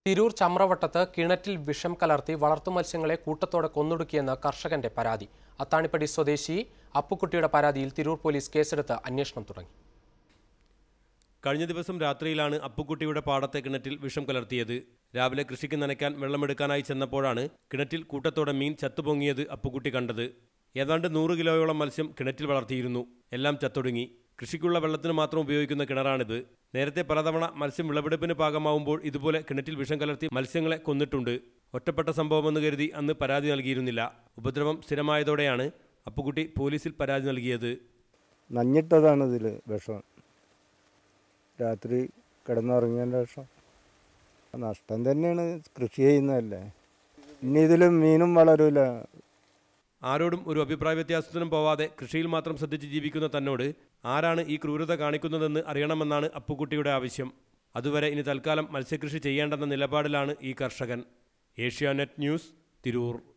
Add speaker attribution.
Speaker 1: തിരൂർ ചമ്രവട്ടത്ത് കിണറ്റിൽ വിഷം കലർത്തി വളർത്തുമത്സ്യങ്ങളെ കൂട്ടത്തോടെ കൊന്നൊടുക്കിയെന്ന് കർഷകന്റെ പരാതി അത്താണിപ്പടി സ്വദേശി അപ്പുക്കുട്ടിയുടെ പരാതിയിൽ തിരൂർ പോലീസ് കേസെടുത്ത് അന്വേഷണം തുടങ്ങി
Speaker 2: കഴിഞ്ഞ ദിവസം രാത്രിയിലാണ് അപ്പുക്കുട്ടിയുടെ പാടത്തെ കിണറ്റിൽ വിഷം കലർത്തിയത് രാവിലെ കൃഷിക്ക് നനയ്ക്കാൻ വെള്ളമെടുക്കാനായി ചെന്നപ്പോഴാണ് കിണറ്റിൽ കൂട്ടത്തോടെ മീൻ ചത്തുപൊങ്ങിയത് അപ്പുക്കുട്ടി കണ്ടത് ഏതാണ്ട് നൂറ് കിലോയോളം മത്സ്യം കിണറ്റിൽ വളർത്തിയിരുന്നു എല്ലാം ചത്തൊടുങ്ങി കൃഷിക്കുള്ള വെള്ളത്തിന് മാത്രം ഉപയോഗിക്കുന്ന കിണറാണിത് നേരത്തെ പലതവണ മത്സ്യം വിളവെടുപ്പിന് പാകമാവുമ്പോൾ ഇതുപോലെ കിണറ്റിൽ വിഷം കലർത്തി മത്സ്യങ്ങളെ കൊന്നിട്ടുണ്ട് ഒറ്റപ്പെട്ട സംഭവമെന്ന് കരുതി അന്ന് പരാതി നൽകിയിരുന്നില്ല ഉപദ്രവം സ്ഥിരമായതോടെയാണ് അപ്പുക്കുട്ടി പോലീസിൽ പരാതി നൽകിയത്
Speaker 3: നഞ്ഞിട്ടതാണ് ഇതിൽ വിഷം രാത്രി കിടന്നുറങ്ങിയതിൻ്റെ വിഷം നഷ്ടം തന്നെയാണ് കൃഷി ചെയ്യുന്നതല്ലേ ഇനി ഇതിൽ മീനും വളരൂല
Speaker 2: ആരോടും ഒരു അഭിപ്രായ വ്യത്യാസത്തിനും പോവാതെ കൃഷിയിൽ മാത്രം ശ്രദ്ധിച്ച് ജീവിക്കുന്ന തന്നോട് ആരാണ് ഈ ക്രൂരത കാണിക്കുന്നതെന്ന് അറിയണമെന്നാണ് അപ്പുക്കുട്ടിയുടെ ആവശ്യം അതുവരെ ഇനി തൽക്കാലം മത്സ്യകൃഷി ചെയ്യേണ്ടെന്ന നിലപാടിലാണ് ഈ കർഷകൻ ഏഷ്യാനെറ്റ് ന്യൂസ് തിരൂർ